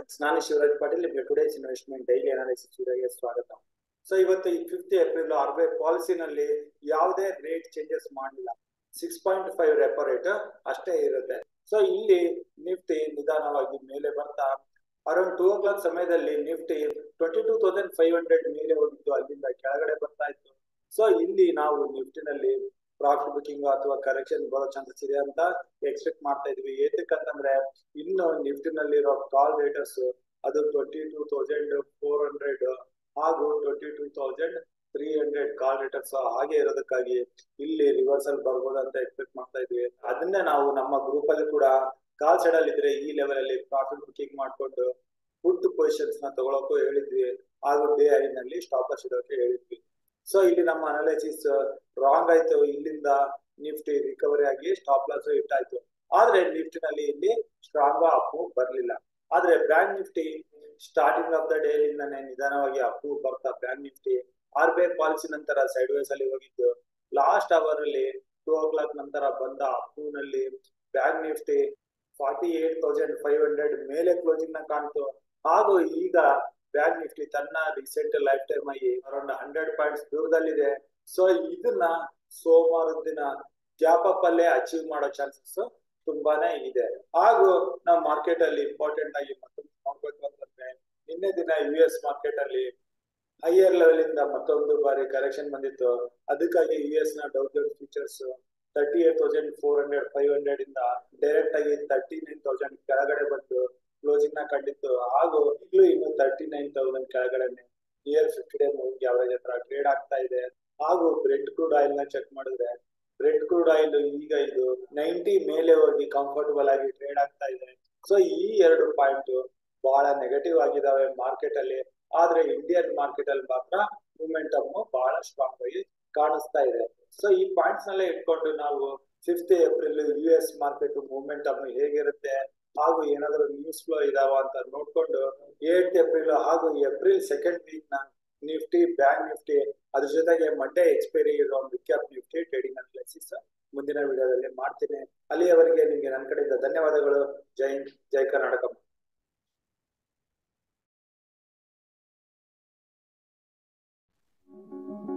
ನಾನು ಶಿವರಾಜ್ ಪಾಟೀಲ್ ನಿಮಗೆ today's investment daily analysis ವಿಡಿಯೋಗೆ ಸ್ವಾಗತ ಸೊ ಇವತ್ತು ಈ fifth April R B I ಪಾಲಿಸಿನಲ್ಲಿ ಯಾವುದೇ ರೇಟ್ ಚೇಂಜಸ್ ಮಾಡಿಲ್ಲ six point five repo rate ಅಷ್ಟೇ ಇರುತ್ತೆ ಸೊ ಇಲ್ಲಿ ನಿಫ್ಟಿ ನಿಧಾನವಾಗಿ ಮೇಲೆ ಬರ್ತಾ ಅರೌಂಡ್ ಟೂ ಓ ಕ್ಲಾಕ್ ಸಮಯದಲ್ಲಿ Nifty twenty two thousand five hundred ಮೇಲೆ ಹೋಗಿದ್ದು ಅಲ್ಲಿಂದ ಕೆಳಗಡೆ ಬರ್ತಾ ಇತ್ತು ಸೊ ಇಲ್ಲಿ ನಾವು ನಿಫ್ಟಿನಲ್ಲಿ ಪ್ರಾಫಿಟ್ ಬುಕಿಂಗ್ ಅಥವಾ ಕರೆಕ್ಷನ್ ಬರೋ ಚಾನ್ಸಸ್ ಇದೆ ಅಂತ ಎಕ್ಸ್ಪೆಕ್ಟ್ ಮಾಡ್ತಾ ಇದ್ವಿ ಏತಕ್ಕಂತಂದ್ರೆ ಇನ್ನು ನಿಫ್ಟಿನಲ್ಲಿರೋ ಕಾಲ್ ರೇಟರ್ಸ್ ಅದು twenty two thousand four hundred ಹಾಗೂ twenty two thousand three hundred call writers ಹಾಗೆ ಇರೋದಕ್ಕಾಗಿ ಇಲ್ಲಿ ರಿವರ್ಸಲ್ ಬರ್ಬೋದು ಅಂತ ಎಕ್ಸ್ಪೆಕ್ಟ್ ಮಾಡ್ತಾ ಇದ್ವಿ ಅದನ್ನೇ ನಾವು ನಮ್ಮ ಗ್ರೂಪ್ ಅಲ್ಲಿ ಕೂಡ ಕಾಲ್ ಸೈಡ್ ಅಲ್ಲಿ ಇದ್ರೆ ಈ ಲೆವೆಲ್ ಅಲ್ಲಿ ಪ್ರಾಫಿಟ್ ಬುಕಿಂಗ್ ಮಾಡ್ಕೊಂಡು ಫುಡ್ ಪೊಸಿಷನ್ಸ್ ನ ತಗೊಳಕ್ಕೂ ಹೇಳಿದ್ವಿ ಹಾಗೂ ಡೇ ಐ ನಲ್ಲಿ ಸ್ಟಾಪ್ ಲಾಸ್ ಇಡೋಕೆ ಹೇಳಿದ್ವಿ ಸೊ ಇಲ್ಲಿ ನಮ್ಮ ಅನಾಲಿಸಿಸ್ ರಾಂಗ್ ಆಯ್ತು ಇಲ್ಲಿಂದ ನಿಫ್ಟಿ ರಿಕವರಿ ಆಗಿ ಸ್ಟಾಪ್ ಲಾಸ್ ಇಟ್ಟಾಯ್ತು ಆದ್ರೆ ನಿಫ್ಟಿನಲ್ಲಿ ಇಲ್ಲಿ ಸ್ಟ್ರಾಂಗ್ ಅಪ್ ಬರ್ಲಿಲ್ಲ ಆದ್ರೆ bank Nifty starting of the day ಇಂದಾನೆ ನಿಧಾನವಾಗಿ ಅಪ್ ಬರ್ತಾ bank Nifty R B I policy ನಂತರ ಸೈಡ್ ವೇಸ್ ಅಲ್ಲಿ ಹೋಗಿದ್ದು ಲಾಸ್ಟ್ ಅವರ್ ಅಲ್ಲಿ ಟೂ ಓ ಕ್ಲಾಕ್ ನಂತರ ಬಂದ ಅಪ್ ನಲ್ಲಿ bank Nifty forty eight thousand five hundred ಮೇಲೆ ಕ್ಲೋಸಿಂಗ್ ನ ಕಾಣ್ತು ಹಾಗೂ ಈಗ ಬ್ಯಾಂಕ್ ನಿಫ್ಟಿ ತನ್ನ ರೀಸೆಂಟ್ ಲೈಫ್ ಟೈಮ್ ಆಗಿ ಅರೌಂಡ್ ಹಂಡ್ರೆಡ್ ಪಾಯಿಂಟ್ಸ್ ದೂರದಲ್ಲಿದೆ ಸೊ ಇದನ್ನ ಸೋಮವಾರದ ದಿನ ಗ್ಯಾಪ್ ಅಪ್ ಅಲ್ಲೇ ಅಚೀವ್ ಮಾಡೋ ಚಾನ್ಸಸ್ ತುಂಬಾನೇ ಇದೆ ಹಾಗೂ ನಾವು ಮಾರ್ಕೆಟ್ ಅಲ್ಲಿ ಇಂಪಾರ್ಟೆಂಟ್ ಆಗಿ ಮತ್ತೊಂದು ನೋಡ್ಬೇಕು ಅಂತಂದ್ರೆ ನಿನ್ನೆ ದಿನ ಯು ಎಸ್ ಮಾರ್ಕೆಟ್ ಅಲ್ಲಿ ಹೈಯರ್ ಲೆವೆಲ್ ಇಂದ ಮತ್ತೊಂದು ಬಾರಿ ಕರೆಕ್ಷನ್ ಬಂದಿತ್ತು ಅದಕ್ಕಾಗಿ ಯು ಎಸ್ ನ Dow Jones futures thirty eight thousand four hundred five hundred ಇಂದ ಡೈರೆಕ್ಟ್ ಆಗಿ ತರ್ಟಿ ನೈನ್ ತೌಸಂಡ್ ಕೆಳಗಡೆ ಬಂದು ಕ್ಲೋಸಿಂಗ್ ನ ಕಂಡಿತ್ತು ಹಾಗೂ ಈಗಲೂ ಇನ್ನು ತರ್ಟಿ ನೈನ್ ತೌಸಂಡ್ ಕೆಳಗಡೆ near fifty day moving average ಹತ್ರ ಟ್ರೇಡ್ ಆಗ್ತಾ ಇದೆ ಹಾಗೂ ಬ್ರೆಡ್ ಕ್ರೂಡ್ ಆಯಿಲ್ ನ ಚೆಕ್ ಮಾಡಿದ್ರೆ ಬ್ರೆಡ್ ಕ್ರೂಡ್ ಆಯಿಲ್ ಈಗ ಇದು ನೈಂಟಿ ಮೇಲೆ ಹೋಗಿ ಕಂಫರ್ಟಬಲ್ ಆಗಿ ಟ್ರೇಡ್ ಆಗ್ತಾ ಇದೆ ಸೊ ಈ ಎರಡು ಪಾಯಿಂಟ್ ಬಹಳ ನೆಗೆಟಿವ್ ಆಗಿದಾವೆ ಮಾರ್ಕೆಟ್ ಅಲ್ಲಿ ಆದ್ರೆ ಇಂಡಿಯನ್ ಮಾರ್ಕೆಟ್ ಅಲ್ಲಿ ಮಾತ್ರ ಮೂಮೆಂಟಮ್ ಬಹಳ ಸ್ಟ್ರಾಂಗ್ ಆಗಿ ಕಾಣಿಸ್ತಾ ಇದೆ ಸೊ ಈ ಪಾಯಿಂಟ್ಸ್ ನಲ್ಲೇ ಇಟ್ಕೊಂಡು ನಾವು fifth April U S market momentum ಹೇಗಿರುತ್ತೆ ಹಾಗೂ ಏನಾದ್ರು ನ್ಯೂಸ್ ಫ್ಲೋ ಇದಾವ ಅಂತ ನೋಡ್ಕೊಂಡು ಏಟ್ ಏಪ್ರಿಲ್ ಹಾಗೂ ಏಪ್ರಿಲ್ ಸೆಕೆಂಡ್ ವೀಕ್ ನ ನಿಫ್ಟಿ ಬ್ಯಾಂಕ್ ನಿಫ್ಟಿ ಅದ್ರ ಜೊತೆಗೆ ಮಂಡೇ ಎಕ್ಸ್ಪೈರಿ ಇರೋ ವಿಕ್ಯಾಪ್ ನಿಫ್ಟಿ ಟ್ರೇಡಿಂಗ್ ಅನಾಲಿಸಿಸ್ ಮುಂದಿನ ವಿಡಿಯೋದಲ್ಲಿ ಮಾಡ್ತೀನಿ ಅಲ್ಲಿಯವರೆಗೆ ನಿಮಗೆ ನನ್ನ ಕಡೆಯಿಂದ ಧನ್ಯವಾದಗಳು ಜೈ ಹಿಂದ್ ಜೈ ಕರ್ನಾಟಕ thank you